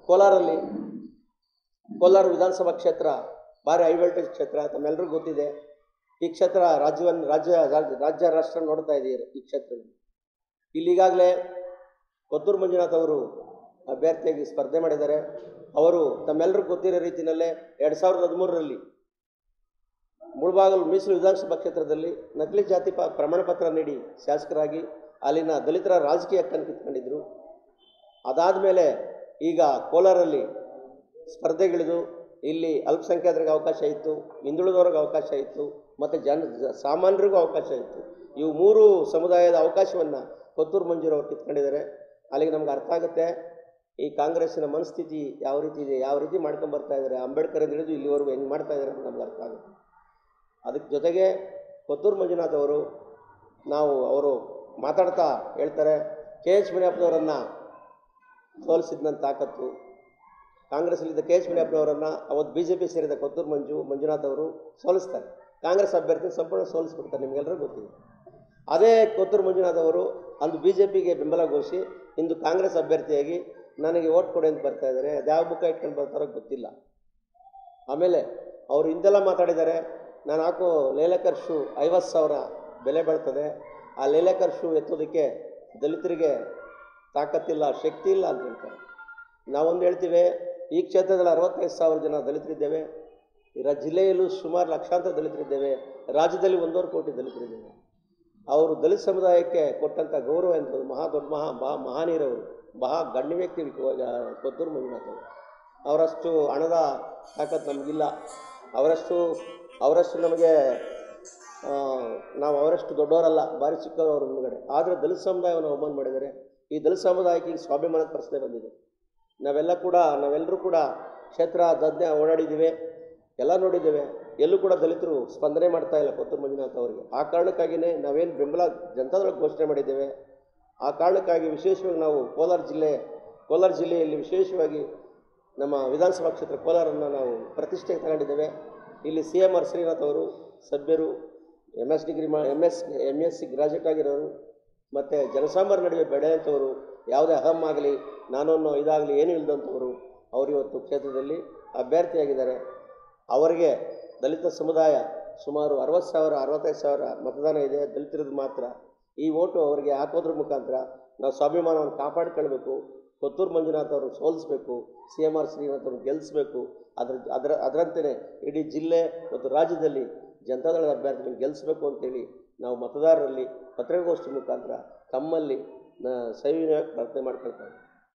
ಕೋಲಾರಲ್ಲಿ ಕೋಲಾರ ವಿಧಾನಸಭಾ ಕ್ಷೇತ್ರ ಭಾರಿ ಹೈ ವೋಲ್ಟೇಜ್ ಕ್ಷೇತ್ರ ತಮ್ಮೆಲ್ಲರಿಗೂ ಗೊತ್ತಿದೆ ಈ ಕ್ಷೇತ್ರ ರಾಜ್ಯವನ್ನು ರಾಜ್ಯ ರಾಜ್ಯ- ರಾಜ್ಯ ರಾಷ್ಟ್ರ ನೋಡ್ತಾ ಇದೀರಿ ಈ ಕ್ಷೇತ್ರದಲ್ಲಿ ಇಲ್ಲಿ ಈಗಾಗಲೇ ಕೊತ್ತೂರು ಮಂಜುನಾಥ್ ಅವರು ಅಭ್ಯರ್ಥಿಯಾಗಿ ಸ್ಪರ್ಧೆ ಮಾಡಿದ್ದಾರೆ ಅವರು ತಮ್ಮೆಲ್ಲರಿಗೂ ಗೊತ್ತಿರೋ ರೀತಿಯಲ್ಲೇ ಎರಡು ಸಾವಿರದ ಹದಿಮೂರರಲ್ಲಿ ಮುಳಬಾಗಲು ಮೀಸಲು ವಿಧಾನಸಭಾ ಕ್ಷೇತ್ರದಲ್ಲಿ ನಕಲಿ ಜಾತಿ ಪ ಪ್ರಮಾಣ ಪತ್ರ ನೀಡಿ ಶಾಸಕರಾಗಿ ಅಲ್ಲಿನ ದಲಿತರ ರಾಜಕೀಯ ಹಕ್ಕನ್ನು ಕಿತ್ಕೊಂಡಿದ್ರು ಅದಾದ ಮೇಲೆ ಈಗ ಕೋಲಾರಲ್ಲಿ ಸ್ಪರ್ಧೆಗಿಳಿದು ಇಲ್ಲಿ ಅಲ್ಪಸಂಖ್ಯಾತರಿಗೆ ಅವಕಾಶ ಇತ್ತು ಹಿಂದುಳಿದವ್ರಿಗೆ ಅವಕಾಶ ಇತ್ತು ಮತ್ತು ಜನ ಜ- ಸಾಮಾನ್ಯರಿಗೂ ಅವಕಾಶ ಇತ್ತು ಇವು ಮೂರು ಸಮುದಾಯದ ಅವಕಾಶವನ್ನು ಕೊತ್ತೂರು ಮಂಜೂರು ಅವರು ಕಿತ್ಕೊಂಡಿದ್ದಾರೆ ಅಲ್ಲಿಗೆ ನಮ್ಗೆ ಅರ್ಥ ಆಗುತ್ತೆ ಈ ಕಾಂಗ್ರೆಸ್ಸಿನ ಮನಸ್ಥಿತಿ ಯಾವ ರೀತಿ ಇದೆ ಯಾವ ರೀತಿ ಮಾಡ್ಕೊಂಡು ಬರ್ತಾ ಇದ್ದಾರೆ ಅಂಬೇಡ್ಕರ್ ಹಿಡಿದು ಇಲ್ಲಿವರೆಗೂ ಹೆಂಗೆ ಮಾಡ್ತಾ ಇದ್ದಾರೆ ಅಂತ ನಮ್ಗೆ ಅರ್ಥ ಆಗುತ್ತೆ ಅದಕ್ಕೆ ಜೊತೆಗೆ ಕೊತ್ತೂರು ಮಂಜುನಾಥ್ ಅವರು ನಾವು ಅವರು ಮಾತಾಡ್ತಾ ಹೇಳ್ತಾರೆ ಕೆ ಎಚ್ ಮುನಿಯಪ್ಪನವರನ್ನು ಸೋಲಿಸಿದ ನನ್ನ ತಾಕತ್ತು ಕಾಂಗ್ರೆಸ್ಸಲ್ಲಿದ್ದ ಕೆ ಎಚ್ ಮುನಿಯಪ್ಪನವರನ್ನು ಅವತ್ತು ಬಿ ಜೆ ಪಿ ಸೇರಿದ ಕೊತ್ತೂರು ಮಂಜು ಮಂಜುನಾಥ್ ಅವರು ಸೋಲಿಸ್ತಾರೆ ಕಾಂಗ್ರೆಸ್ ಅಭ್ಯರ್ಥಿ ಸಂಪೂರ್ಣ ಸೋಲಿಸ್ಬಿಡ್ತಾರೆ ನಿಮಗೆಲ್ಲರಿಗೂ ಗೊತ್ತಿದೆ ಅದೇ ಕೊತ್ತೂರು ಮಂಜುನಾಥ್ ಅವರು ಅಂದು ಬಿ ಜೆ ಪಿಗೆ ಬೆಂಬಲ ಘೋಷಿ ಇಂದು ಕಾಂಗ್ರೆಸ್ ಅಭ್ಯರ್ಥಿಯಾಗಿ ನನಗೆ ಓಟ್ ಕೊಡಿ ಅಂತ ಬರ್ತಾ ಇದ್ದಾರೆ ಅದ್ಯಾವ ಮುಖ ಇಟ್ಕೊಂಡು ಬರ್ತಾರೋ ಗೊತ್ತಿಲ್ಲ ಆಮೇಲೆ ಅವರು ಹಿಂದೆಲ್ಲ ಮಾತಾಡಿದ್ದಾರೆ ನಾನು ಹಾಕೋ ಲೇಲಕರ್ ಶೂ ಐವತ್ತು ಸಾವಿರ ಬೆಲೆ ಬಾಳ್ತದೆ ಆ ಲೇಲಕರ್ ಶೂ ಎತ್ತೋದಕ್ಕೆ ದಲಿತರಿಗೆ ತಾಕತ್ತಿಲ್ಲ ಶಕ್ತಿ ಇಲ್ಲ ಅಂತ ಹೇಳ್ತಾರೆ ನಾವೊಂದು ಹೇಳ್ತೀವಿ ಈ ಕ್ಷೇತ್ರದಲ್ಲಿ ಅರವತ್ತೈದು ಸಾವಿರ ಜನ ದಲಿತರಿದ್ದೇವೆ ಈ ರಾ- ಜಿಲ್ಲೆಯಲ್ಲೂ ಸುಮಾರು ಲಕ್ಷಾಂತರ ದಲಿತರಿದ್ದೇವೆ ರಾಜ್ಯದಲ್ಲಿ ಒಂದೂವರೆ ಕೋಟಿ ದಲಿತರಿದ್ದೇವೆ ಅವರು ದಲಿತ ಸಮುದಾಯಕ್ಕೆ ಕೊಟ್ಟಂಥ ಗೌರವ ಎಂಥದ್ದು ಮಹಾ ದೊಡ್ಡ ಮಹಾ ಮಹಾ ಮಹಾನೀರವರು ಮಹಾ ಗಣ್ಯ ವ್ಯಕ್ತಿ ಆ, ಕೊತ್ತೂರು ಮಂಜುನಾಥ್ ಅವರು ಅವರಷ್ಟು ಹಣದ ತಾಕತ್ತು ನಮಗಿಲ್ಲ ಅವರಷ್ಟು ಅವರಷ್ಟು ನಮಗೆ ಆ, ನಾವು ಅವರಷ್ಟು ದೊಡ್ಡವರಲ್ಲ ಭಾರಿ ಚಿಕ್ಕವರು ಅವ್ರ ಮುಂದುಗಡೆ ಆದರೆ ದಲಿತ ಸಮುದಾಯವನ್ನು ಅವಮಾನ ಮಾಡಿದ್ದಾರೆ ಈ ದಲಿತ ಸಮುದಾಯಕ್ಕೆ ಈಗ ಸ್ವಾಭಿಮಾನದ ಪ್ರಶ್ನೆ ಬಂದಿದೆ ನಾವೆಲ್ಲ ಕೂಡ ನಾವೆಲ್ಲರೂ ಕೂಡ ಕ್ಷೇತ್ರ ತಜ್ಞ ಓಡಾಡಿದ್ದೀವಿ ಎಲ್ಲ ನೋಡಿದ್ದೇವೆ ಎಲ್ಲೂ ಕೂಡ ದಲಿತರು ಸ್ಪಂದನೆ ಮಾಡ್ತಾ ಇಲ್ಲ ಕೊತ್ತೂರು ಮಂಜುನಾಥ್ ಅವರಿಗೆ ಆ ಕಾರಣಕ್ಕಾಗಿಯೇ ನಾವೇನು ಬೆಂಬಲ ಜನತಾದಳಕ್ಕೆ ಘೋಷಣೆ ಮಾಡಿದ್ದೇವೆ ಆ ಕಾರಣಕ್ಕಾಗಿ ವಿಶೇಷವಾಗಿ ನಾವು ಕೋಲಾರ ಜಿಲ್ಲೆ ಕೋಲಾರ ಜಿಲ್ಲೆಯಲ್ಲಿ ವಿಶೇಷವಾಗಿ ನಮ್ಮ ವಿಧಾನಸಭಾ ಕ್ಷೇತ್ರ ಕೋಲಾರನ್ನು ನಾವು ಪ್ರತಿಷ್ಠೆಗೆ ತಗೊಂಡಿದ್ದೇವೆ ಇಲ್ಲಿ ಸಿ ಎಮ್ ಆರ್ ಶ್ರೀನಾಥ್ ಅವರು ಸಭ್ಯರು ಎಮ್ ಎಸ್ ಡಿಗ್ರಿ ಮಾ M S M S C graduate ಆಗಿರೋರು ಮತ್ತು ಜನಸಾಮಾನ್ಯರ ನಡುವೆ ಬೆಳೆಯುವಂಥವರು ಯಾವುದೇ ಅಹಂ ಆಗಲಿ ನಾನೊನ್ನು ಇದಾಗಲಿ ಏನೂ ಇಲ್ಲದಂಥವರು ಅವರು ಇವತ್ತು ಕ್ಷೇತ್ರದಲ್ಲಿ ಅಭ್ಯರ್ಥಿಯಾಗಿದ್ದಾರೆ ಅವರಿಗೆ ದಲಿತ ಸಮುದಾಯ ಸುಮಾರು ಅರವತ್ತು ಸಾವಿರ ಅರವತ್ತೈದು ಸಾವಿರ ಮತದಾನ ಇದೆ ದಲಿತರದ್ದು ಮಾತ್ರ ಈ ಓಟು ಅವರಿಗೆ ಹಾಕೋದ್ರ ಮುಖಾಂತರ ನಾವು ಸ್ವಾಭಿಮಾನವನ್ನು ಕಾಪಾಡಿಕೊಳ್ಬೇಕು ಕೊತ್ತೂರು ಮಂಜುನಾಥ್ ಅವರು ಸೋಲಿಸಬೇಕು ಸಿ ಎಮ್ ಆರ್ ಶ್ರೀನಾಥ್ ಅವರು ಗೆಲ್ಲಿಸಬೇಕು ಅದ್ರ ಅದರ ಅದರಂತೆಯೇ ಇಡೀ ಜಿಲ್ಲೆ ಮತ್ತು ರಾಜ್ಯದಲ್ಲಿ ಜನತಾದಳದ ಅಭ್ಯರ್ಥಿಗಳನ್ನು ಗೆಲ್ಲಿಸಬೇಕು ಅಂತೇಳಿ ನಾವು ಮತದಾರರಲ್ಲಿ ಪತ್ರಿಕಾಗೋಷ್ಠಿ ಮುಖಾಂತರ ತಮ್ಮಲ್ಲಿ ನ- ಸವಿನಯ ಪ್ರಾರ್ಥನೆ ಮಾಡ್ಕೊಳ್ತಾ ಇದ್ದೀವಿ